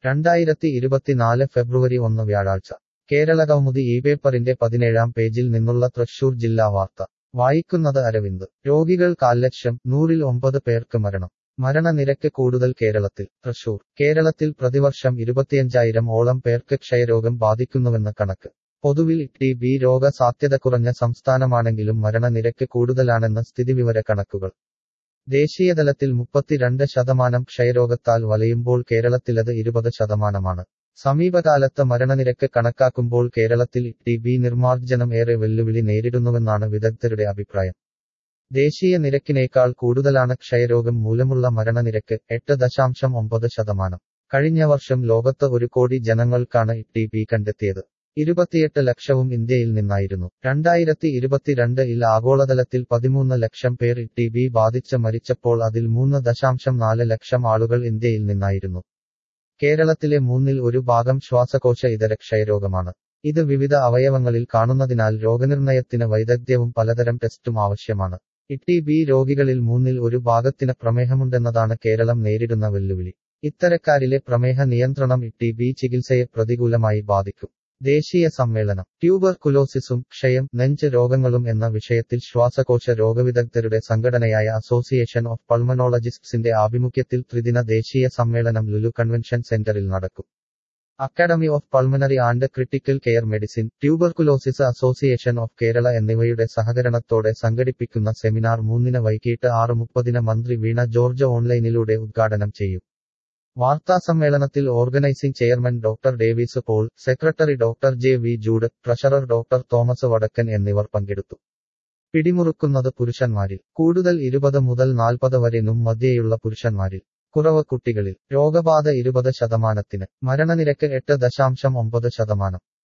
രണ്ടായിരത്തി ഇരുപത്തിനാല് ഫെബ്രുവരി ഒന്ന് വ്യാഴാഴ്ച കേരളകൗമുദി ഈ പേപ്പറിന്റെ പതിനേഴാം പേജിൽ നിന്നുള്ള തൃശൂർ ജില്ലാ വാർത്ത വായിക്കുന്നത് അരവിന്ദ് രോഗികൾ കാൽലക്ഷം നൂറിൽ ഒമ്പത് പേർക്ക് മരണം മരണനിരക്ക് കൂടുതൽ കേരളത്തിൽ തൃശൂർ കേരളത്തിൽ പ്രതിവർഷം ഇരുപത്തിയഞ്ചായിരം ഓളം പേർക്ക് ക്ഷയരോഗം ബാധിക്കുന്നുവെന്ന് കണക്ക് പൊതുവിൽ ടി ബി രോഗ സാധ്യത കുറഞ്ഞ സംസ്ഥാനമാണെങ്കിലും മരണനിരക്ക് കൂടുതലാണെന്ന് സ്ഥിതിവിവര കണക്കുകൾ ദേശീയതലത്തിൽ മുപ്പത്തിരണ്ട് ശതമാനം ക്ഷയരോഗത്താൽ വലയുമ്പോൾ കേരളത്തിലത് ഇരുപത് ശതമാനമാണ് സമീപകാലത്ത് മരണനിരക്ക് കണക്കാക്കുമ്പോൾ കേരളത്തിൽ ടി ബി നിർമ്മാർജ്ജനം ഏറെ വെല്ലുവിളി നേരിടുന്നുവെന്നാണ് വിദഗ്ധരുടെ അഭിപ്രായം ദേശീയ നിരക്കിനേക്കാൾ കൂടുതലാണ് ക്ഷയരോഗം മൂലമുള്ള മരണനിരക്ക് എട്ട് ദശാംശം ഒമ്പത് ശതമാനം കഴിഞ്ഞ വർഷം ലോകത്ത് ഒരു കോടി ജനങ്ങൾക്കാണ് ടി ബി കണ്ടെത്തിയത് ഇരുപത്തിയെട്ട് ലക്ഷവും ഇന്ത്യയിൽ നിന്നായിരുന്നു രണ്ടായിരത്തി ഇരുപത്തിരണ്ട് ഇൽ ആഗോളതലത്തിൽ പതിമൂന്ന് ലക്ഷം പേർ ടി ബി ബാധിച്ച് മരിച്ചപ്പോൾ അതിൽ മൂന്ന് ദശാംശം നാല് ലക്ഷം ആളുകൾ ഇന്ത്യയിൽ നിന്നായിരുന്നു കേരളത്തിലെ മൂന്നിൽ ഒരു ഭാഗം ശ്വാസകോശ ഇതര ക്ഷയരോഗമാണ് ഇത് വിവിധ അവയവങ്ങളിൽ കാണുന്നതിനാൽ രോഗനിർണയത്തിന് വൈദഗ്ധ്യവും പലതരം ടെസ്റ്റും ആവശ്യമാണ് ടി ബി രോഗികളിൽ മൂന്നിൽ ഒരു ഭാഗത്തിന് പ്രമേഹമുണ്ടെന്നതാണ് കേരളം നേരിടുന്ന വെല്ലുവിളി ഇത്തരക്കാരിലെ പ്രമേഹ നിയന്ത്രണം ടി ബി ചികിത്സയെ പ്രതികൂലമായി ബാധിക്കും ദേശീയ സമ്മേളനം ട്യൂബർകുലോസിസും ക്ഷയം നെഞ്ച് രോഗങ്ങളും എന്ന വിഷയത്തിൽ ശ്വാസകോശ രോഗവിദഗ്ധരുടെ സംഘടനയായ അസോസിയേഷൻ ഓഫ് പൾമനോളജിസ്റ്റ്സിന്റെ ആഭിമുഖ്യത്തിൽ ത്രിദിന ദേശീയ സമ്മേളനം ലുലു കൺവെൻഷൻ സെന്ററിൽ നടക്കും Academy of Pulmonary and Critical Care Medicine Tuberculosis Association of Kerala എന്നിവയുടെ സഹകരണത്തോടെ സംഘടിപ്പിക്കുന്ന സെമിനാർ മൂന്നിന് വൈകിട്ട് ആറ് മുപ്പതിന് മന്ത്രി വീണ ജോർജ് ഓൺലൈനിലൂടെ ഉദ്ഘാടനം ചെയ്യും വാർത്താസമ്മേളനത്തിൽ organising chairman doctor Davis Paul secretary doctor J V Jude treasurer doctor Thomas Vadakkan എന്നിവർ പങ്കെടുത്തു പിടിമുറുക്കുന്നത് പുരുഷന്മാരിൽ കൂടുതൽ ഇരുപത് മുതൽ നാൽപ്പത് വരെ നും മധ്യേയുള്ള പുരുഷന്മാരിൽ കുറവ് കുട്ടികളിൽ രോഗബാധ ഇരുപത് ശതമാനത്തിന് മരണനിരക്ക് എട്ട് ദശാംശം ഒമ്പത് ശതമാനം